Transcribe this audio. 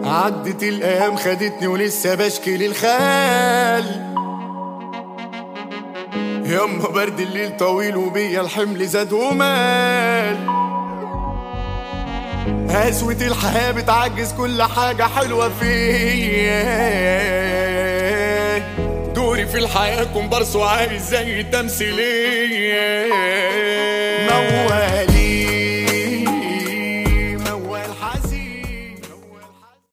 عدت الايام خدتني ولسه بشكي للخال يما برد الليل طويل وبيا الحمل زاد ومال قسوة الحياة بتعجز كل حاجة حلوة فيا دوري في الحياة كومبارس وعايز زي التمثيلية موال